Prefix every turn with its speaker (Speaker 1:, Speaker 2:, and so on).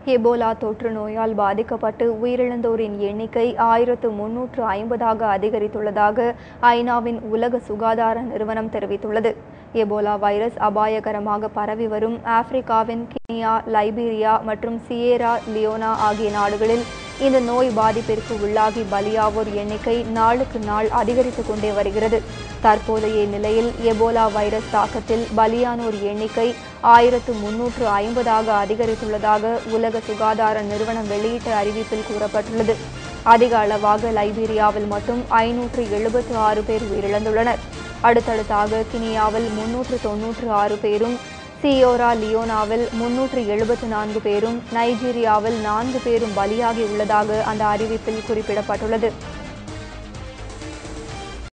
Speaker 1: Ebola தொற்று நோயால் பாதிக்கப்பட்டு உயிரிழந்தோரின் எண்ணிக்கை ஆயிரத்து முன்னூற்று ஐம்பதாக அதிகரித்துள்ளதாக ஐநாவின் உலக சுகாதார நிறுவனம் தெரிவித்துள்ளது எபோலா வைரஸ் அபாயகரமாக பரவி வரும் ஆப்பிரிக்காவின் கினியா லைபீரியா மற்றும் சியேரா லியோனா ஆகிய நாடுகளில் இந்த நோய் பாதிப்பிற்கு உள்ளாகி பலியாவோர் எண்ணிக்கை நாளுக்கு நாள் அதிகரித்து கொண்டே வருகிறது தற்போதைய நிலையில் எபோலா வைரஸ் தாக்கத்தில் பலியானோர் எண்ணிக்கை ஆயிரத்து முன்னூற்று ஐம்பதாக அதிகரித்துள்ளதாக உலக சுகாதார நிறுவனம் வெளியிட்ட அறிவிப்பில் கூறப்பட்டுள்ளது அதிக அளவாக லைபீரியாவில் மட்டும் ஐநூற்று எழுபத்து ஆறு பேர் உயிரிழந்துள்ளனர் அடுத்தடுத்தாக கினியாவில் முன்னூற்று தொன்னூற்று ஆறு பேரும் சியோரா லியோனாவில் முன்னூற்று எழுபத்து நான்கு பேரும் நைஜீரியாவில் நான்கு பேரும் பலியாகி உள்ளதாக அந்த அறிவிப்பில் குறிப்பிடப்பட்டுள்ளது